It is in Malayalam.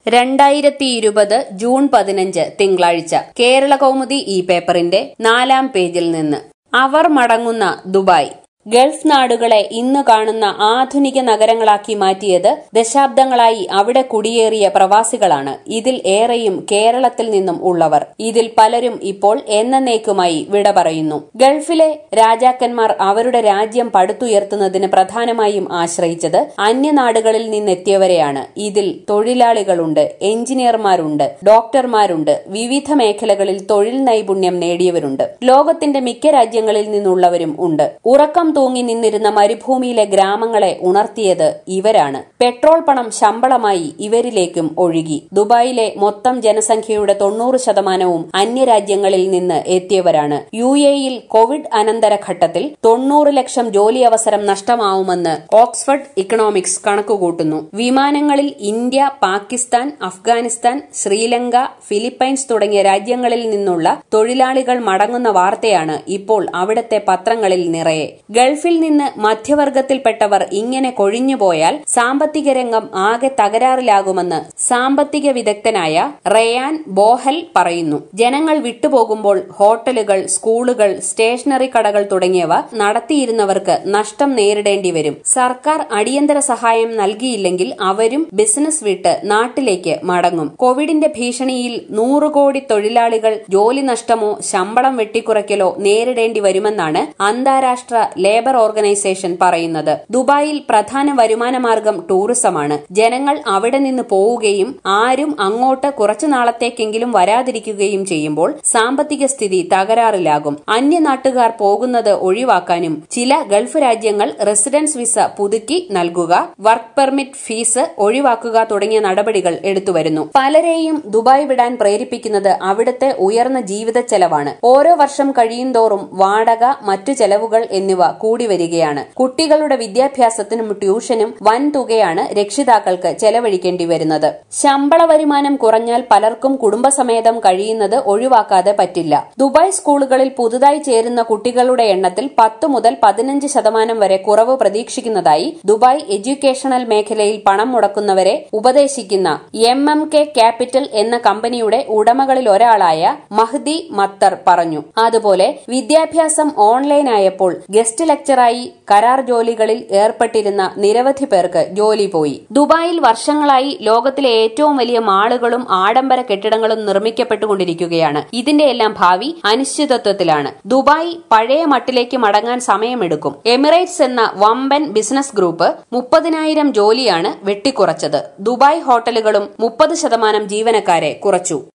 രണ്ടായിരത്തി ഇരുപത് ജൂൺ പതിനഞ്ച് തിങ്കളാഴ്ച കേരള കൗമുദി ഈ പേപ്പറിന്റെ നാലാം പേജിൽ നിന്ന് അവർ മടങ്ങുന്ന ദുബായ് ഗൾഫ് നാടുകളെ ഇന്ന് കാണുന്ന ആധുനിക നഗരങ്ങളാക്കി മാറ്റിയത് ദശാബ്ദങ്ങളായി അവിടെ കുടിയേറിയ പ്രവാസികളാണ് ഇതിൽ ഏറെയും കേരളത്തിൽ നിന്നും ഉള്ളവർ ഇതിൽ പലരും ഇപ്പോൾ എന്നേക്കുമായി വിട പറയുന്നു ഗൾഫിലെ രാജാക്കന്മാർ അവരുടെ രാജ്യം പടുത്തുയർത്തുന്നതിന് പ്രധാനമായും ആശ്രയിച്ചത് അന്യനാടുകളിൽ നിന്നെത്തിയവരെയാണ് ഇതിൽ തൊഴിലാളികളുണ്ട് എഞ്ചിനീയർമാരുണ്ട് ഡോക്ടർമാരുണ്ട് വിവിധ മേഖലകളിൽ തൊഴിൽ നൈപുണ്യം നേടിയവരുണ്ട് ലോകത്തിന്റെ മിക്ക രാജ്യങ്ങളിൽ നിന്നുള്ളവരും ഉണ്ട് ഉറക്കം തൂങ്ങി നിന്നിരുന്ന മരുഭൂമിയിലെ ഗ്രാമങ്ങളെ ഉണർത്തിയത് ഇവരാണ് പെട്രോൾ പണം ശമ്പളമായി ഇവരിലേക്കും ഒഴുകി ദുബായിലെ മൊത്തം ജനസംഖ്യയുടെ തൊണ്ണൂറ് ശതമാനവും അന്യരാജ്യങ്ങളിൽ നിന്ന് എത്തിയവരാണ് യു എയിൽ കോവിഡ് അനന്തര ഘട്ടത്തിൽ തൊണ്ണൂറ് ലക്ഷം ജോലി അവസരം നഷ്ടമാവുമെന്ന് ഓക്സ്ഫർഡ് ഇക്കണോമിക്സ് കണക്കുകൂട്ടുന്നു വിമാനങ്ങളിൽ ഇന്ത്യ പാകിസ്ഥാൻ അഫ്ഗാനിസ്ഥാൻ ശ്രീലങ്ക ഫിലിപ്പൈൻസ് തുടങ്ങിയ രാജ്യങ്ങളിൽ നിന്നുള്ള തൊഴിലാളികൾ മടങ്ങുന്ന വാർത്തയാണ് ഇപ്പോൾ അവിടത്തെ പത്രങ്ങളിൽ നിറയെ ഗൾഫിൽ നിന്ന് മധ്യവർഗത്തിൽപ്പെട്ടവർ ഇങ്ങനെ കൊഴിഞ്ഞുപോയാൽ സാമ്പത്തിക രംഗം ആകെ തകരാറിലാകുമെന്ന് സാമ്പത്തിക വിദഗ്ധനായ റയാൻ ബോഹൽ പറയുന്നു ജനങ്ങൾ വിട്ടുപോകുമ്പോൾ ഹോട്ടലുകൾ സ്കൂളുകൾ സ്റ്റേഷനറി കടകൾ തുടങ്ങിയവ നടത്തിയിരുന്നവർക്ക് നഷ്ടം നേരിടേണ്ടി വരും സർക്കാർ അടിയന്തര സഹായം നൽകിയില്ലെങ്കിൽ അവരും ബിസിനസ് വിട്ട് നാട്ടിലേക്ക് മടങ്ങും കോവിഡിന്റെ ഭീഷണിയിൽ നൂറ് കോടി തൊഴിലാളികൾ ജോലി നഷ്ടമോ ശമ്പളം വെട്ടിക്കുറയ്ക്കലോ നേരിടേണ്ടി വരുമെന്നാണ് അന്താരാഷ്ട്ര ലേബർ ഓർഗനൈസേഷൻ പറയുന്നത് ദുബായിൽ പ്രധാന വരുമാന മാർഗം ടൂറിസമാണ് ജനങ്ങൾ അവിടെ നിന്ന് പോവുകയും ആരും അങ്ങോട്ട് കുറച്ചു നാളത്തേക്കെങ്കിലും വരാതിരിക്കുകയും ചെയ്യുമ്പോൾ സാമ്പത്തിക സ്ഥിതി തകരാറിലാകും അന്യനാട്ടുകാർ പോകുന്നത് ഒഴിവാക്കാനും ചില ഗൾഫ് രാജ്യങ്ങൾ റെസിഡൻസ് വിസ പുതുക്കി നൽകുക വർക്ക് പെർമിറ്റ് ഫീസ് ഒഴിവാക്കുക തുടങ്ങിയ നടപടികൾ എടുത്തുവരുന്നു പലരെയും ദുബായ് വിടാൻ പ്രേരിപ്പിക്കുന്നത് അവിടുത്തെ ഉയർന്ന ജീവിത ചെലവാണ് ഓരോ വർഷം കഴിയുന്തോറും വാടക മറ്റു ചെലവുകൾ എന്നിവ കൂടി വരികയാണ് കുട്ടികളുടെ വിദ്യാഭ്യാസത്തിനും ട്യൂഷനും വൻ തുകയാണ് രക്ഷിതാക്കൾക്ക് ചെലവഴിക്കേണ്ടി വരുന്നത് ശമ്പള വരുമാനം കുറഞ്ഞാൽ പലർക്കും കുടുംബസമേതം കഴിയുന്നത് ഒഴിവാക്കാതെ പറ്റില്ല ദുബായ് സ്കൂളുകളിൽ പുതുതായി ചേരുന്ന കുട്ടികളുടെ എണ്ണത്തിൽ പത്ത് മുതൽ പതിനഞ്ച് ശതമാനം വരെ കുറവ് പ്രതീക്ഷിക്കുന്നതായി ദുബായ് എഡ്യൂക്കേഷണൽ മേഖലയിൽ പണം മുടക്കുന്നവരെ ഉപദേശിക്കുന്ന എം എം കെ ക്യാപിറ്റൽ എന്ന കമ്പനിയുടെ ഉടമകളിൽ ഒരാളായ മഹ്ദി മത്തർ പറഞ്ഞു അതുപോലെ വിദ്യാഭ്യാസം ഓൺലൈനായപ്പോൾ ഗസ്റ്റ് ലെക്ചറായി കരാർ ജോലികളിൽ ഏർപ്പെട്ടിരുന്ന നിരവധി പേർക്ക് ജോലി പോയി ദുബായിൽ വർഷങ്ങളായി ലോകത്തിലെ ഏറ്റവും വലിയ മാളുകളും ആഡംബര കെട്ടിടങ്ങളും നിർമ്മിക്കപ്പെട്ടുകൊണ്ടിരിക്കുകയാണ് ഇതിന്റെയെല്ലാം ഭാവി അനിശ്ചിതത്വത്തിലാണ് ദുബായ് പഴയ മട്ടിലേക്ക് മടങ്ങാൻ സമയമെടുക്കും എമിറേറ്റ്സ് എന്ന വമ്പൻ ബിസിനസ് ഗ്രൂപ്പ് മുപ്പതിനായിരം ജോലിയാണ് വെട്ടിക്കുറച്ചത് ദുബായ് ഹോട്ടലുകളും മുപ്പത് ശതമാനം ജീവനക്കാരെ കുറച്ചു